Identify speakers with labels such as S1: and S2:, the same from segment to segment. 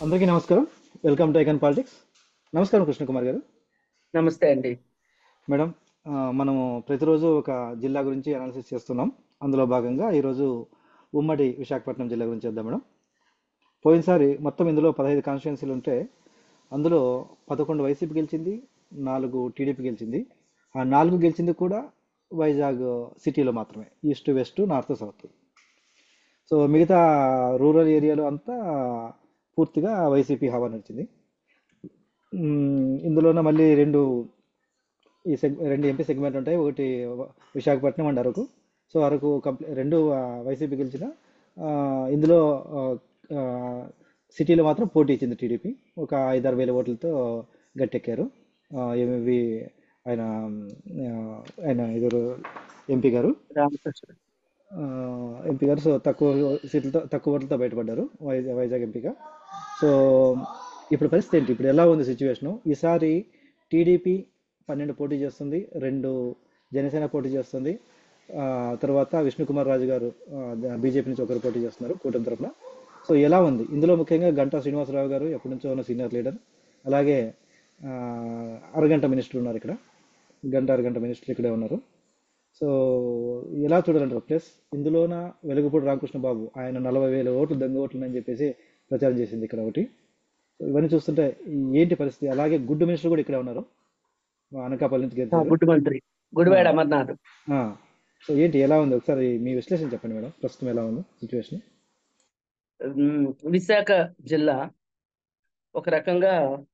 S1: అందరికీ నమస్కారం welcome to icon politics నమస్కారం కృష్ణకుమార్ గారు
S2: నమస్తే అండి
S1: మేడం ఆ, మనము ప్రతిరోజు ఒక జిల్లా గురించి అనాలిసిస్ చేస్తున్నాం అందులో భాగంగా ఈరోజు ఉమ్మడి విశాఖపట్నం జిల్లా గురించి చేద్దాం మేడం పోయినసారి మొత్తం ఇందులో పదహైదు కాన్స్టిట్యున్సీలు ఉంటే అందులో పదకొండు వైసీపీ గెలిచింది నాలుగు టీడీపీ గెలిచింది ఆ నాలుగు గెలిచింది కూడా వైజాగ్ సిటీలో మాత్రమే east west north south so మిగతా రూరల్ ఏరియాలో అంతా పూర్తిగా వైసీపీ హవా నడిచింది మ్మ్, ఇందులోన మళ్ళీ రెండు ఈ సెగ్ రెండు ఎంపీ సెగ్మెంట్ ఉంటాయి ఒకటి వ- విశాఖపట్నం అండ్ అరకు సో అరకు కంప్లీ రెండు ఆ, వైసీపీ గెలిచిన ఆ, ఇందులో ఆ, ఆ, సిటీలో మాత్రం పోటీ ఇచ్చింది టీడీపీ ఒక ఐదారు వేల ఓట్లతో గట్టెక్కారు ఏమేవి ఆయన ఆ, ఆయన ఎదురు ఎంపీ గారు
S2: రామకృష్ణ
S1: ఆ, ఎంపీ గారు సో తక్కువ సీట్లతో తక్కువ ఓట్లతో బయటపడ్డారు వైజాగ్ వైజాగ్ ఎంపీగా సో ఇప్పుడు పరిస్థితి ఏంటి ఇప్పుడు ఎలా ఉంది సిచ్యువేషను ఈసారి టీడీపీ పన్నెండు పోటీ చేస్తుంది రెండు జనసేన పోటీ చేస్తుంది ఆ, తర్వాత విష్ణుకుమార్ రాజు గారు బీజేపీ నుంచి ఒకరు పోటీ చేస్తున్నారు కూటమి తరఫున సో ఎలా ఉంది ఇందులో ముఖ్యంగా గంటా శ్రీనివాసరావు గారు ఎప్పటి నుంచో ఉన్న సీనియర్ లీడర్ అలాగే ఆ, అరగంట మినిస్టర్ ఉన్నారు ఇక్కడ గంట అరగంట మినిస్టర్ ఇక్కడే ఉన్నారు సో ఎలా చూడాలంటారు ప్లస్ ఇందులోన వెలుగుపూడి రామకృష్ణ బాబు ఆయన నలభై వేల ఓట్లు దొంగ ఓట్లు అని చెప్పేసి ప్రచారం చేసింది ఇక్కడ ఒకటి సో ఇవన్నీ చూస్తుంటే ఏంటి పరిస్థితి అలాగే గుడ్ మినిస్టర్ కూడా ఇక్కడే ఉన్నారు మా అనకాపల్లి నుంచి
S2: ఆ,
S1: గెలిచారు
S2: గుడ్డు మంత్రి గుడివాడ అమర్నాథ్
S1: ఆ, సో ఏంటి ఎలా ఉంది ఒకసారి మీ విశ్లేషణ చెప్పండి మేడం ప్రస్తుతం ఎలా ఉంది సిచ్యువేషన్
S2: ఉమ్, విశాఖ జిల్లా ఒక రకంగా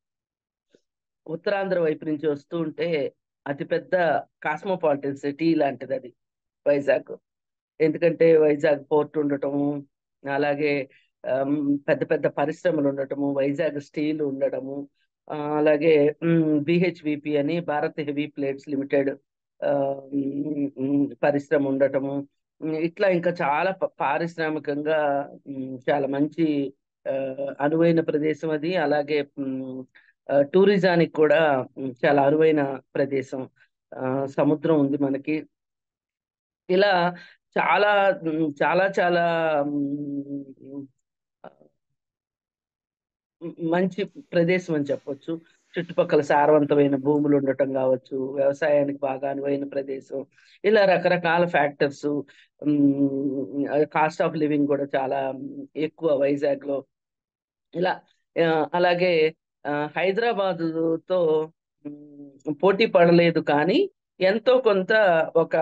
S2: ఉత్తరాంధ్ర వైపు నుంచి వస్తూ ఉంటే అతిపెద్ద కాస్మోపాలిటన్ సిటీ లాంటిది అది వైజాగ్ ఎందుకంటే వైజాగ్ పోర్ట్ ఉండటము అలాగే ఆమ్, పెద్ద పెద్ద పరిశ్రమలు ఉండటము వైజాగ్ స్టీల్ ఉండటము ఆ, అలాగే బిహెచ్విపి అని భారత్ హెవీ ప్లేట్స్ లిమిటెడ్ పరిశ్రమ ఉండటము ఉమ్, ఇట్లా ఇంకా చాలా ప- పారిశ్రామికంగా ఉమ్, చాలా మంచి ఆ, అనువైన ప్రదేశం అది అలాగే ఉమ్, ఆ, టూరిజానికి కూడా ఉమ్, చాలా అనువైన ప్రదేశం ఆ, సముద్రం ఉంది మనకి ఇలా చాలా ఉమ్, చాలా చాలా ఉమ్, మంచి ప్రదేశం అని చెప్పొచ్చు చుట్టుపక్కల సారవంతమైన భూములు ఉండటం కావచ్చు వ్యవసాయానికి బాగా అనువైన ప్రదేశం ఇలా రకరకాల ఫ్యాక్టర్స్ కాస్ట్ ఆఫ్ లివింగ్ కూడా చాలా ఉమ్, ఎక్కువ వైజాగ్ లో ఇలా ఆ, అలాగే ఆ, హైదరాబాద్ తో ఉమ్, పోటీ పడలేదు కానీ ఎంతో కొంత ఒక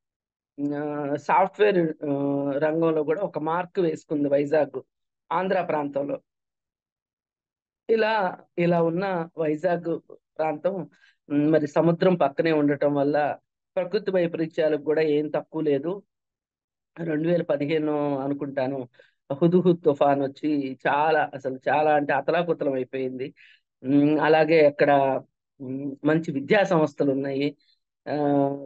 S2: సాఫ్ట్వేర్ రంగంలో కూడా ఒక మార్క్ వేసుకుంది వైజాగ్ ఆంధ్ర ప్రాంతంలో ఇలా ఇలా ఉన్న వైజాగ్ ప్రాంతం ఉమ్, మరి సముద్రం పక్కనే ఉండటం వల్ల ప్రకృతి వైపరీత్యాలకు కూడా ఏం తక్కువ లేదు రెండు వేల పదిహేను అనుకుంటాను హుదుహుద్ తుఫాన్ వచ్చి చాలా అసలు చాలా అంటే అతలాకుతలం అయిపోయింది ఉమ్, అలాగే అక్కడ ఉమ్, మంచి విద్యా సంస్థలు ఉన్నాయి ఆ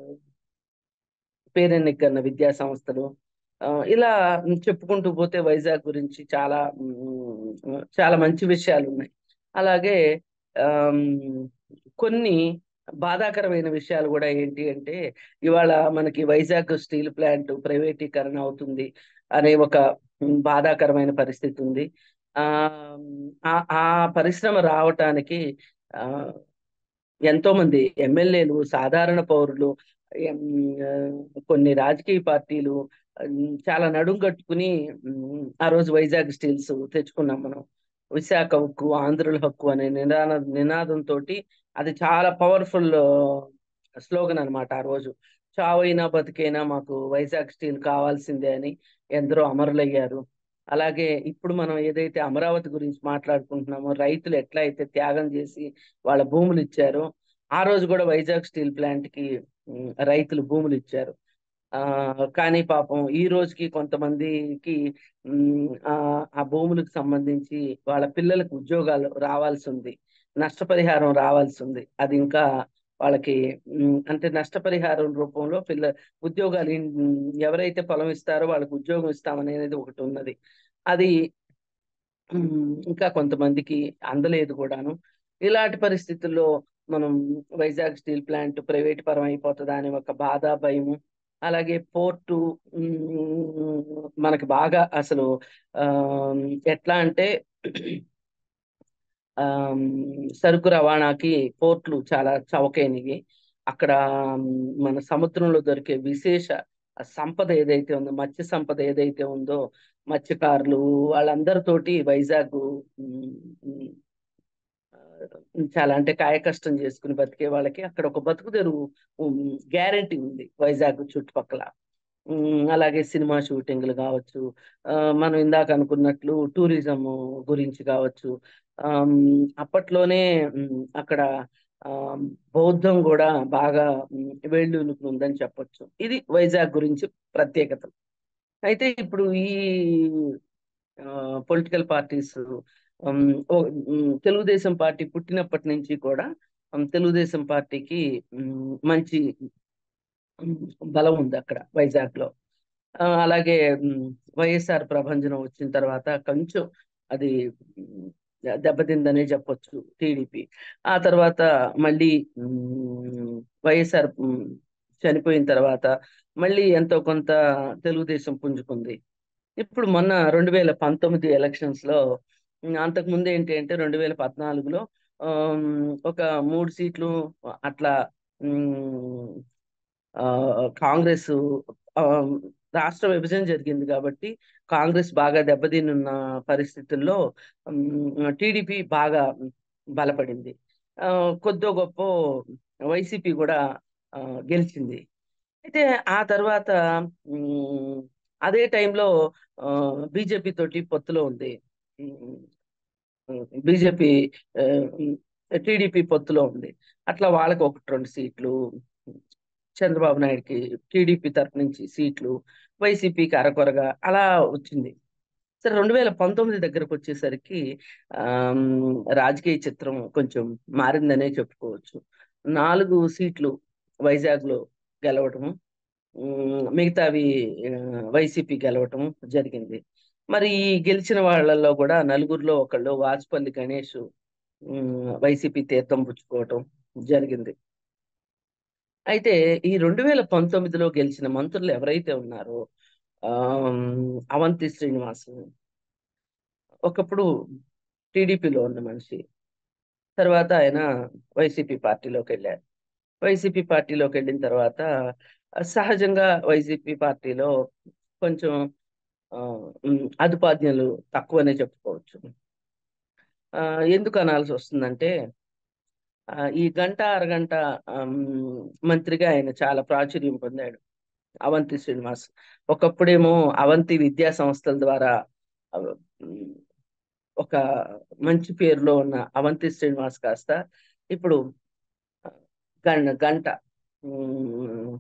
S2: పేరెన్నికన్న విద్యా సంస్థలు ఆ, ఇలా చెప్పుకుంటూ పోతే వైజాగ్ గురించి చాలా ఉమ్, చాలా మంచి విషయాలు ఉన్నాయి అలాగే ఆమ్, కొన్ని బాధాకరమైన విషయాలు కూడా ఏంటి అంటే ఇవాళ మనకి వైజాగ్ స్టీల్ ప్లాంట్ ప్రైవేటీకరణ అవుతుంది అనే ఒక ఉమ్, బాధాకరమైన పరిస్థితి ఉంది ఆ ఆ- ఆ పరిశ్రమ రావటానికి ఆ ఎంతో మంది ఎమ్మెల్యేలు సాధారణ పౌరులు ఎం, ఆ, కొన్ని రాజకీయ పార్టీలు ఉమ్, చాలా నడుం కట్టుకుని ఉమ్, ఆ రోజు వైజాగ్ స్టీల్స్ తెచ్చుకున్నాం మనం విశాఖ హక్కు ఆంధ్రుల హక్కు అనే నినాద నినాదంతో అది చాలా పవర్ఫుల్ స్లోగన్ అన్నమాట ఆ రోజు చావైనా బతికైనా మాకు వైజాగ్ స్టీల్ కావాల్సిందే అని ఎందరో అమరులయ్యారు అలాగే ఇప్పుడు మనం ఏదైతే అమరావతి గురించి మాట్లాడుకుంటున్నామో రైతులు ఎట్లా అయితే త్యాగం చేసి వాళ్ళ భూములు ఇచ్చారో ఆ రోజు కూడా వైజాగ్ స్టీల్ ప్లాంట్ కి ఉమ్, రైతులు భూములు ఇచ్చారు ఆ కానీ పాపం ఈ రోజుకి కొంతమందికి ఉమ్, ఆ ఆ భూములకు సంబంధించి వాళ్ళ పిల్లలకు ఉద్యోగాలు రావాల్సి ఉంది నష్టపరిహారం రావాల్సి ఉంది అది ఇంకా వాళ్ళకి ఉమ్, అంటే నష్టపరిహారం రూపంలో పిల్ల ఉద్యోగాలు ఇన్- ఎవరైతే పొలం ఇస్తారో వాళ్ళకి ఉద్యోగం ఇస్తామనేది ఒకటి ఉన్నది అది ఉమ్, ఇంకా కొంతమందికి అందలేదు కూడాను ఇలాంటి పరిస్థితుల్లో మనం వైజాగ్ స్టీల్ ప్లాంట్ ప్రైవేట్ పరం అయిపోతుందా అనే ఒక బాధ భయము అలాగే పోర్టు ఉమ్, మనకి బాగా అసలు ఆ, ఎట్లా అంటే ఆమ్, సరుకు రవాణాకి పోర్ట్లు చాలా చవకైనవి అక్కడ ఆమ్, మన సముద్రంలో దొరికే విశేష ఆ సంపద ఏదైతే ఉందో మత్స్య సంపద ఏదైతే ఉందో మత్స్యకారులు వాళ్ళందరితోటి వైజాగ్ ఉమ్, ఉమ్, ఆ, చాలా అంటే కాయ కష్టం చేసుకుని బతికే వాళ్ళకి అక్కడ ఒక బతుకు తెరువు గ్యారంటీ ఉంది వైజాగ్ చుట్టుపక్కల ఉమ్, అలాగే సినిమా షూటింగ్లు కావచ్చు ఆ, మనం ఇందాక అనుకున్నట్లు టూరిజం గురించి కావచ్చు ఆమ్, అప్పట్లోనే ఉమ్, అక్కడ ఆ, బౌద్ధం కూడా బాగా ఉమ్, వేళ్ళూనుకు ఉందని చెప్పొచ్చు ఇది వైజాగ్ గురించి ప్రత్యేకత అయితే ఇప్పుడు ఈ పొలిటికల్ పార్టీస్ తెలుగుదేశం పార్టీ పుట్టినప్పటి నుంచి కూడా ఉమ్, తెలుగుదేశం పార్టీకి ఉమ్, మంచి ఉమ్, బలం ఉంది అక్కడ వైజాగ్ లో ఆ, అలాగే ఉమ్, వైఎస్ఆర్ ప్రభంజనం వచ్చిన తర్వాత కొంచెం అది ఉమ్, దెబ్బతిందనే చెప్పొచ్చు టీడీపీ ఆ తర్వాత మళ్ళీ ఉమ్, వైఎస్ఆర్ ఉమ్, చనిపోయిన తర్వాత మళ్ళీ ఎంతో కొంత తెలుగుదేశం పుంజుకుంది ఇప్పుడు మొన్న రెండు వేల పంతొమ్మిది ఎలక్షన్స్ లో ఉమ్, అంతకు ముందు ఏంటి అంటే రెండు వేల పద్నాలుగులో ఆమ్, ఒక మూడు సీట్లు అట్లా ఉమ్, ఆ, కాంగ్రెస్ ఆ, రాష్ట్ర విభజన జరిగింది కాబట్టి కాంగ్రెస్ బాగా దెబ్బతిన్న పరిస్థితుల్లో టీడీపీ బాగా బలపడింది ఆ, కొద్దో గొప్ప వైసీపీ కూడా ఆ, గెలిచింది అయితే ఆ తర్వాత ఉమ్, అదే టైంలో బీజేపీ తోటి పొత్తులో ఉంది బీజేపీ టీడీపీ పొత్తులో ఉంది అట్లా వాళ్ళకి ఒకటి రెండు సీట్లు చంద్రబాబు నాయుడుకి టీడీపీ తరపు నుంచి సీట్లు వైసీపీకి అరకొరగా అలా వచ్చింది సరే రెండు వేల పంతొమ్మిది దగ్గరకు వచ్చేసరికి ఆమ్, రాజకీయ చిత్రం కొంచెం మారిందనే చెప్పుకోవచ్చు నాలుగు సీట్లు వైజాగ్ లో గెలవటము ఉమ్, మిగతావి ఆ, వైసీపీ గెలవటం జరిగింది మరి ఈ గెలిచిన వాళ్ళల్లో కూడా నలుగురిలో ఒకళ్ళు వాజ్పల్లి గణేష్ ఉమ్, వైసీపీ తీర్థం పుచ్చుకోవటం జరిగింది అయితే ఈ రెండు వేల పంతొమ్మిదిలో గెలిచిన మంత్రులు ఎవరైతే ఉన్నారో ఆమ్, అవంతి శ్రీనివాస్ ఒకప్పుడు టీడీపీలో ఉన్న మనిషి తర్వాత ఆయన వైసీపీ పార్టీలోకి వెళ్ళారు వైసీపీ పార్టీలోకి వెళ్ళిన తర్వాత ఆ, సహజంగా వైసీపీ పార్టీలో కొంచెం ఆ, ఉమ్, అదుపాజ్ఞలు తక్కువనే చెప్పుకోవచ్చు ఆ, ఎందుకు అనాల్సి వస్తుందంటే ఆ, ఈ గంట అరగంట ఆమ్, మంత్రిగా ఆయన చాలా ప్రాచుర్యం పొందాడు అవంతి శ్రీనివాస్ ఒకప్పుడేమో అవంతి విద్యా సంస్థల ద్వారా ఆ, ఉమ్, ఒక మంచి పేరులో ఉన్న అవంతి శ్రీనివాస్ కాస్త ఇప్పుడు గంట గంట ఉమ్,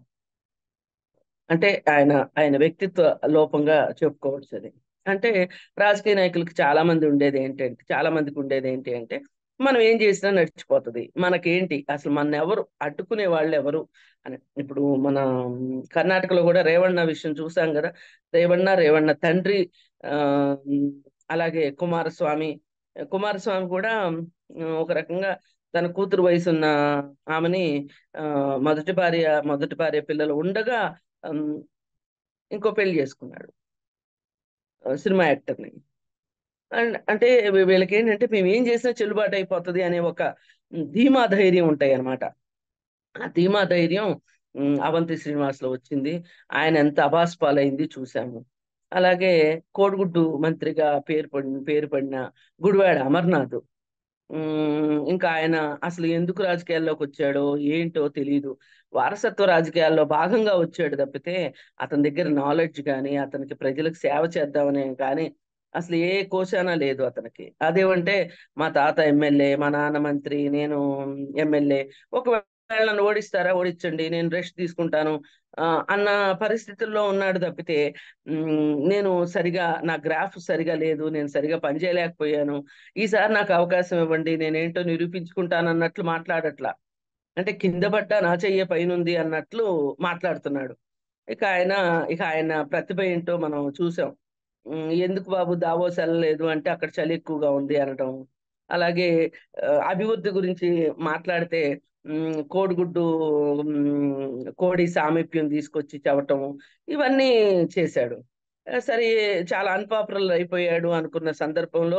S2: అంటే ఆయన ఆయన వ్యక్తిత్వ లోపంగా చెప్పుకోవచ్చు అది అంటే రాజకీయ నాయకులకు చాలా మంది ఉండేది ఏంటంటే చాలా మందికి ఉండేది ఏంటి అంటే మనం ఏం చేసినా నడిచిపోతుంది మనకేంటి అసలు మన ఎవరు అడ్డుకునే వాళ్ళు ఎవరు అని ఇప్పుడు మన ఉమ్, కర్ణాటకలో కూడా రేవಣ್ణ విషయం చూసాం కదా రేవಣ್ణ రేవಣ್ణ తండ్రి ఆ ఉమ్, అలాగే కుమారస్వామి కుమారస్వామి కూడా ఉమ్, ఒక రకంగా తన కూతురు వయసు ఉన్న ఆమెని ఆ మొదటి భార్య మొదటి భార్య పిల్లలు ఉండగా ఉమ్, ఇంకో పెళ్లి చేసుకున్నాడు ఆ, సినిమా యాక్టర్ని అండ్ అంటే వీ- వీళ్ళకి ఏంటంటే మేము ఏం చేసినా చెల్లుబాటు అయిపోతుంది అనే ఒక ఉమ్, ధీమా ధైర్యం ఉంటాయి అన్నమాట ఆ ధీమా ధైర్యం ఉమ్, అవంతి శ్రీనివాస్ లో వచ్చింది ఆయన ఎంత అబాస్ పాలైంది చూసాము అలాగే కోడిగుడ్డు మంత్రిగా పేరు పడిన పేరు పడిన గుడివాడ అమర్నాథ్ ఉమ్, ఇంకా ఆయన అసలు ఎందుకు రాజకీయాల్లోకి వచ్చాడో ఏంటో తెలియదు వారసత్వ రాజకీయాల్లో భాగంగా వచ్చాడు తప్పితే అతని దగ్గర నాలెడ్జ్ కానీ అతనికి ప్రజలకు సేవ చేద్దామనే కానీ అసలు ఏ కోశానా లేదు అతనికి అదేమంటే మా తాత ఎమ్మెల్యే మా నాన్న మంత్రి నేను ఎమ్మెల్యే ఒకవేళ నన్ను ఓడిస్తారా ఓడించండి నేను రెస్ట్ తీసుకుంటాను ఆ, అన్న పరిస్థితుల్లో ఉన్నాడు తప్పితే ఉమ్, నేను సరిగా నా గ్రాఫ్ సరిగా లేదు నేను సరిగా పనిచేయలేకపోయాను ఈసారి నాకు అవకాశం ఇవ్వండి నేనేంటో నిరూపించుకుంటాను అన్నట్లు మాట్లాడట్లా అంటే కింద పడ్డా నా చెయ్యే పైనుంది అన్నట్లు మాట్లాడుతున్నాడు ఇక ఆయన ఇక ఆయన ప్రతిభ ఏంటో మనం చూసాం ఉమ్, ఎందుకు బాబు దావోస్ వెళ్ళలేదు అంటే అక్కడ చలి ఎక్కువగా ఉంది అనటం అలాగే ఆ, అభివృద్ధి గురించి మాట్లాడితే ఉమ్, కోడిగుడ్డు ఉమ్, కోడి సామీప్యం తీసుకొచ్చి చెప్పటం ఇవన్నీ చేశాడు ఆ, సరే చాలా అన్పాపులర్ అయిపోయాడు అనుకున్న సందర్భంలో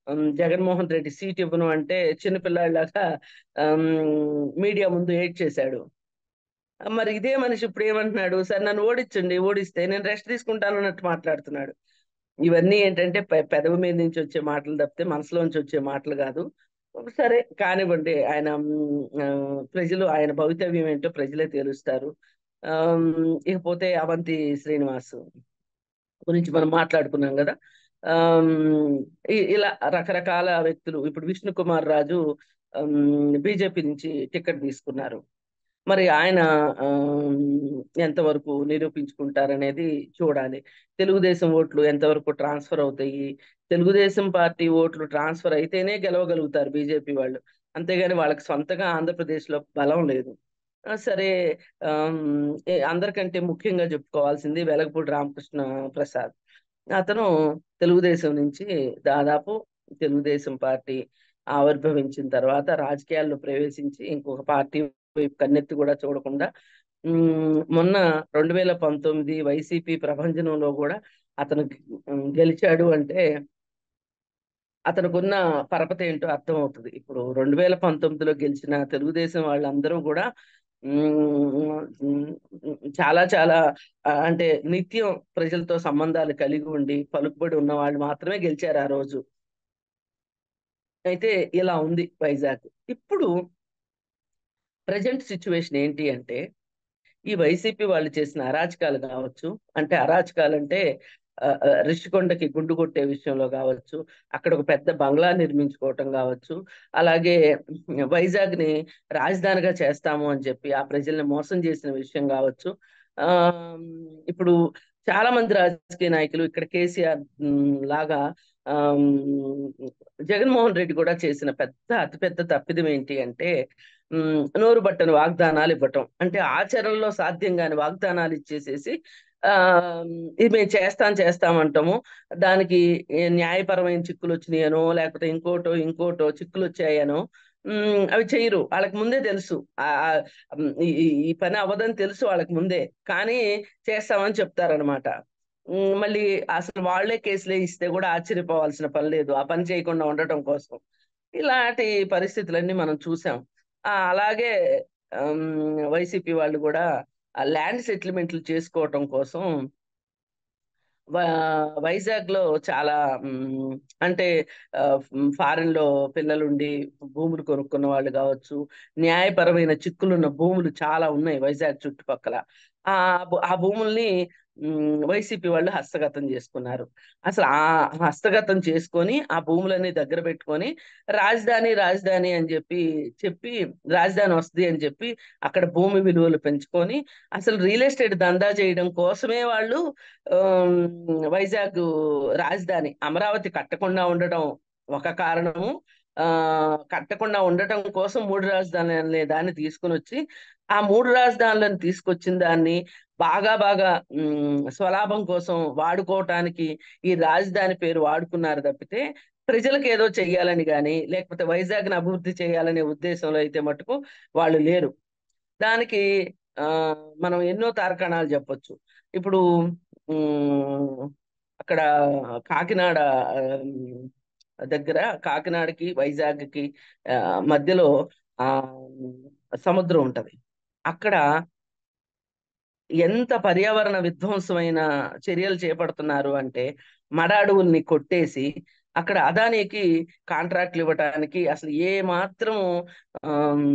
S2: ఉమ్, జగన్మోహన్ రెడ్డి సీట్ ఇవ్వను అంటే చిన్నపిల్లాడిలాగా ఉమ్, మీడియా ముందు ఏడ్ చేశాడు మరి ఇదే మనిషి ఇప్పుడు ఏమంటున్నాడు సరే నన్ను ఓడించండి ఓడిస్తే నేను రెస్ట్ తీసుకుంటాను అన్నట్టు మాట్లాడుతున్నాడు ఇవన్నీ ఏంటంటే పె- పెదవి మీద నుంచి వచ్చే మాటలు తప్పితే మనసులోంచి వచ్చే మాటలు కాదు సరే కానివ్వండి ఆయన ఉమ్, ఆ, ప్రజలు ఆయన భవితవ్యం ఏంటో ప్రజలే తేలుస్తారు ఆమ్, ఇకపోతే అవంతి శ్రీనివాస్ గురించి మనం మాట్లాడుకున్నాం కదా ఆమ్, ఇ- ఇలా రకరకాల వ్యక్తులు ఇప్పుడు విష్ణు కుమార్ రాజు బీజేపీ నుంచి టికెట్ తీసుకున్నారు మరి ఆయన ఆమ్, ఎంతవరకు నిరూపించుకుంటారనేది చూడాలి తెలుగుదేశం ఓట్లు ఎంతవరకు ట్రాన్స్ఫర్ అవుతాయి తెలుగుదేశం పార్టీ ఓట్లు ట్రాన్స్ఫర్ అయితేనే గెలవగలుగుతారు బీజేపీ వాళ్ళు అంతేగాని వాళ్ళకి సొంతగా ఆంధ్రప్రదేశ్లో బలం లేదు ఆ, సరే ఆమ్, ఏ- అందరికంటే ముఖ్యంగా చెప్పుకోవాల్సింది వెలగపూడి రామకృష్ణ ప్రసాద్ అతను తెలుగుదేశం నుంచి దాదాపు తెలుగుదేశం పార్టీ ఆవిర్భవించిన తర్వాత రాజకీయాల్లో ప్రవేశించి ఇంకొక పార్టీ వైపు కన్నెత్తి కూడా చూడకుండా ఉమ్, మొన్న రెండు వేల పంతొమ్మిది వైసీపీ ప్రభంజనంలో కూడా అతను ఉమ్, గెలిచాడు అంటే అతనుకున్న పరపతి ఏంటో అర్థమవుతుంది ఇప్పుడు రెండు వేల పంతొమ్మిదిలో గెలిచిన తెలుగుదేశం వాళ్ళందరూ కూడా ఉమ్, ఉమ్, చాలా చాలా ఆ, అంటే నిత్యం ప్రజలతో సంబంధాలు కలిగి ఉండి పలుకుబడి ఉన్న వాళ్ళు మాత్రమే గెలిచారు ఆ రోజు అయితే ఇలా ఉంది వైజాగ్ ఇప్పుడు ప్రజెంట్ సిచ్యువేషన్ ఏంటి అంటే ఈ వైసీపీ వాళ్ళు చేసిన అరాచకాలు కావచ్చు అంటే అరాచకాలు అంటే ఆ, ఆ, రిషికొండకి గుండు కొట్టే విషయంలో కావచ్చు అక్కడ ఒక పెద్ద బంగ్లా నిర్మించుకోవటం కావచ్చు అలాగే వైజాగ్ ని రాజధానిగా చేస్తాము అని చెప్పి ఆ ప్రజల్ని మోసం చేసిన విషయం కావచ్చు ఆ ఇప్పుడు చాలా మంది రాజకీయ నాయకులు ఇక్కడ కేసీఆర్ ఉమ్, లాగా ఆమ్, జగన్మోహన్ రెడ్డి కూడా చేసిన పెద్ద అతిపెద్ద తప్పిదం ఏంటి అంటే ఉమ్, నోరు బట్టని వాగ్దానాలు ఇవ్వటం అంటే ఆచరణలో సాధ్యం కాని వాగ్దానాలు ఇచ్చేసేసి ఆ ఇది మేము చేస్తాం చేస్తాం అంటాము దానికి ఏ న్యాయపరమైన చిక్కులు వచ్చినాయనో లేకపోతే ఇంకోటో ఇంకోటో చిక్కులు వచ్చాయనో ఉమ్, అవి చేయరు వాళ్ళకి ముందే తెలుసు ఆ ఆ, ఉమ్, ఈ ఈ- ఈ పని అవ్వదని తెలుసు వాళ్ళకి ముందే కానీ చేస్తామని చెప్తారనమాట ఉమ్, మళ్ళీ అసలు వాళ్ళే కేసులే ఇస్తే కూడా ఆశ్చర్యపోవాల్సిన పని లేదు ఆ పని చేయకుండా ఉండటం కోసం ఇలాంటి పరిస్థితులన్నీ మనం చూసాం ఆ, అలాగే వైసీపీ వాళ్ళు కూడా ల్యాండ్ సెటిల్మెంట్లు చేసుకోవటం కోసం వా- వైజాగ్ లో చాలా మ్, అంటే ఫారిన్ లో పిల్లలుండి భూములు కొనుక్కున్న వాళ్ళు కావచ్చు న్యాయపరమైన చిక్కులున్న భూములు చాలా ఉన్నాయి వైజాగ్ చుట్టుపక్కల ఆ భూ- ఆ భూముల్ని మ్, వైసీపీ వాళ్ళు హస్తగతం చేసుకున్నారు అసలు ఆ హస్తగతం చేసుకొని ఆ భూములన్నీ దగ్గర పెట్టుకొని రాజధాని రాజధాని అని చెప్పి చెప్పి రాజధాని వస్తుంది అని చెప్పి అక్కడ భూమి విలువలు పెంచుకొని అసలు రియల్ ఎస్టేట్ దందా చేయడం కోసమే వాళ్ళు ఆమ్, వైజాగ్ రాజధాని అమరావతి కట్టకుండా ఉండటం ఒక కారణము ఆ కట్టకుండా ఉండటం కోసం మూడు రాజధానులు అనే దాన్ని తీసుకుని వచ్చి ఆ మూడు రాజధానులను తీసుకొచ్చిన దాన్ని బాగా బాగా ఉమ్, స్వలాభం కోసం వాడుకోవటానికి ఈ రాజధాని పేరు వాడుకున్నారు తప్పితే ప్రజలకు ఏదో చెయ్యాలని కానీ లేకపోతే వైజాగ్ని అభివృద్ధి చేయాలనే ఉద్దేశంలో అయితే మటుకు వాళ్ళు లేరు దానికి ఆ మనం ఎన్నో తార్కాణాలు చెప్పొచ్చు ఇప్పుడు ఉమ్, అక్కడ కాకినాడ ఉమ్, దగ్గర కాకినాడకి వైజాగ్కి ఆ, మధ్యలో ఆ సముద్రం ఉంటది అక్కడ ఎంత పర్యావరణ విధ్వంసమైన చర్యలు చేపడుతున్నారు అంటే మడ అడవుల్ని కొట్టేసి అక్కడ అదానికి కాంట్రాక్ట్లు ఇవ్వటానికి అసలు ఏ మాత్రం ఆమ్,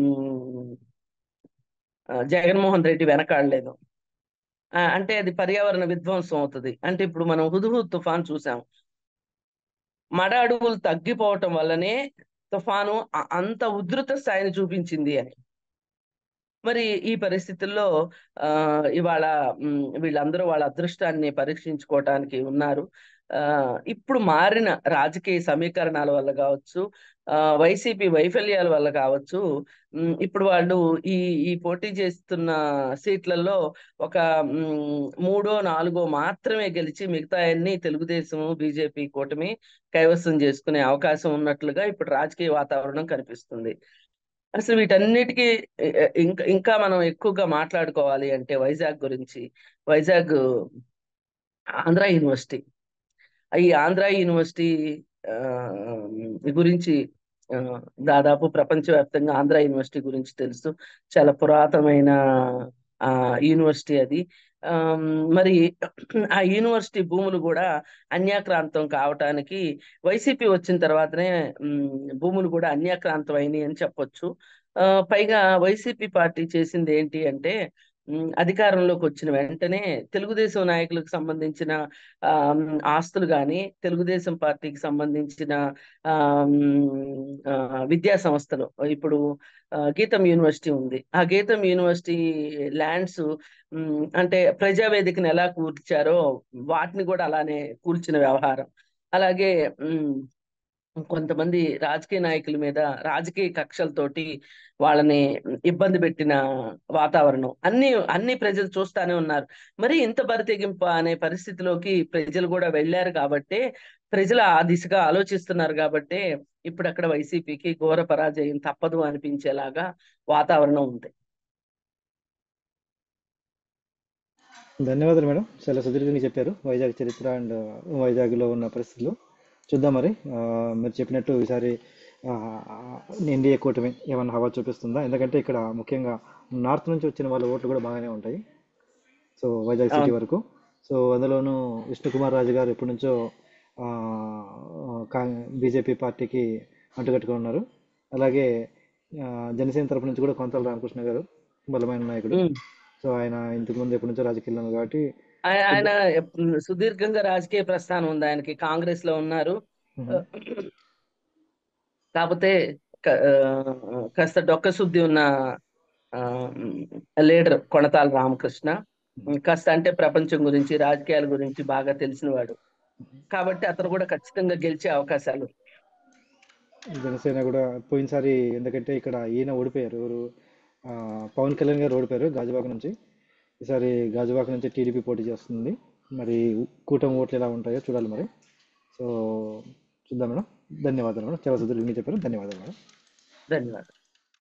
S2: ఆ, జగన్మోహన్ రెడ్డి వెనకాడలేదు ఆ, అంటే అది పర్యావరణ విధ్వంసం అవుతుంది అంటే ఇప్పుడు మనం హుదుహుద్ తుఫాన్ చూసాం మడ అడవులు తగ్గిపోవటం వల్లనే తుఫాను అ- అంత ఉధృత స్థాయిని చూపించింది అని మరి ఈ పరిస్థితుల్లో ఆ ఇవాళ ఉమ్, వీళ్ళందరూ వాళ్ళ అదృష్టాన్ని పరీక్షించుకోవటానికి ఉన్నారు ఆ ఇప్పుడు మారిన రాజకీయ సమీకరణాల వల్ల కావచ్చు ఆ వైసీపీ వైఫల్యాల వల్ల కావచ్చు ఉమ్, ఇప్పుడు వాళ్ళు ఈ ఈ పోటీ చేస్తున్న సీట్లలో ఒక ఉమ్, మూడో నాలుగో మాత్రమే గెలిచి మిగతా అన్ని తెలుగుదేశం బీజేపీ కూటమి కైవసం చేసుకునే అవకాశం ఉన్నట్లుగా ఇప్పుడు రాజకీయ వాతావరణం కనిపిస్తుంది అసలు వీటన్నిటికీ ఎ- ఎ- ఇంకా ఇంకా మనం ఎక్కువగా మాట్లాడుకోవాలి అంటే వైజాగ్ గురించి వైజాగ్ ఆంధ్ర యూనివర్సిటీ ఈ ఆంధ్ర యూనివర్సిటీ ఆ, గురించి ఆ, దాదాపు ప్రపంచవ్యాప్తంగా ఆంధ్ర యూనివర్సిటీ గురించి తెలుసు చాలా పురాతనమైన ఆ యూనివర్సిటీ అది ఆమ్, మరి ఆ యూనివర్సిటీ భూములు కూడా అన్యాక్రాంతం కావటానికి వైసీపీ వచ్చిన తర్వాతనే ఉమ్, భూములు కూడా అన్యాక్రాంతం అయినాయి అని చెప్పొచ్చు ఆ, పైగా వైసీపీ పార్టీ చేసింది ఏంటి అంటే ఉమ్, అధికారంలోకి వచ్చిన వెంటనే తెలుగుదేశం నాయకులకు సంబంధించిన ఆ, ఉమ్, ఆస్తులు కానీ తెలుగుదేశం పార్టీకి సంబంధించిన ఆ, ఉమ్, ఆ, విద్యా సంస్థలు ఇప్పుడు ఆ, గీతం యూనివర్సిటీ ఉంది ఆ గీతం యూనివర్సిటీ ల్యాండ్స్ ఉమ్, అంటే ప్రజావేదికను ఎలా కూర్చారో వాటిని కూడా అలానే కూల్చిన వ్యవహారం అలాగే ఉమ్, కొంతమంది రాజకీయ నాయకుల మీద రాజకీయ కక్షలతోటి వాళ్ళని ఇబ్బంది పెట్టిన వాతావరణం అన్ని అన్ని ప్రజలు చూస్తానే ఉన్నారు మరి ఇంత బరితెగింపు అనే పరిస్థితిలోకి ప్రజలు కూడా వెళ్ళారు కాబట్టి ప్రజలు ఆ దిశగా ఆలోచిస్తున్నారు కాబట్టి ఇప్పుడు అక్కడ వైసీపీకి ఘోర పరాజయం తప్పదు అనిపించేలాగా వాతావరణం ఉంది
S1: ధన్యవాదాలు మేడం చాలా సుదీర్ఘంగా చెప్పారు వైజాగ్ చరిత్ర అండ్ వైజాగ్లో ఉన్న పరిస్థితులు చూద్దాం మరి ఆ, మీరు చెప్పినట్టు ఈసారి ఎన్డీఏ కూటమి ఏమన్నా హవా చూపిస్తుందా ఎందుకంటే ఇక్కడ ముఖ్యంగా నార్త్ నుంచి వచ్చిన వాళ్ళ ఓట్లు కూడా బాగానే ఉంటాయి సో వైజాగ్ సిటీ
S2: అవును.
S1: వరకు సో అందులోనూ విష్ణుకుమార్ రాజు గారు ఎప్పటి నుంచో బీజేపీ పార్టీకి అంటుకట్టుకుని ఉన్నారు అలాగే ఆ, జనసేన తరపు నుంచి కూడా కొంతల రామకృష్ణ గారు బలమైన నాయకుడు
S2: ఉమ్.
S1: సో ఆయన ఇంతకు ముందు ఎప్పటి నుంచో రాజకీయాల్లో ఉన్నారు కాబట్టి
S2: ఆయ- ఆయన ఎప్- సుదీర్ఘంగా రాజకీయ ప్రస్థానం ఉంది ఆయనకి కాంగ్రెస్ లో ఉన్నారు
S1: మ్మ్.
S2: కాకపోతే క- ఆ, కాస్త డొక్క శుద్ధి ఉన్న లీడర్ కొణతాల రామకృష్ణ కాస్త అంటే ప్రపంచం గురించి రాజకీయాల గురించి బాగా తెలిసినవాడు కాబట్టి అతను కూడా ఖచ్చితంగా గెలిచే అవకాశాలు
S1: జనసేన కూడా పోయినసారి ఎందుకంటే ఇక్కడ ఈయన ఓడిపోయారు ఎవరు ఆ, పవన్ కళ్యాణ్ గారు ఓడిపోయారు గాజువాక నుంచి ఈసారి గాజువాక నుంచి టీడీపీ పోటీ చేస్తుంది మరి కూటమి ఓట్లు ఎలా ఉంటాయో చూడాలి మరి సో చూద్దాం మేడం ధన్యవాదాలు మేడం చాలా సుదీర్ఘంగా చెప్పారు ధన్యవాదాలు మేడం
S2: ధన్యవాదాలు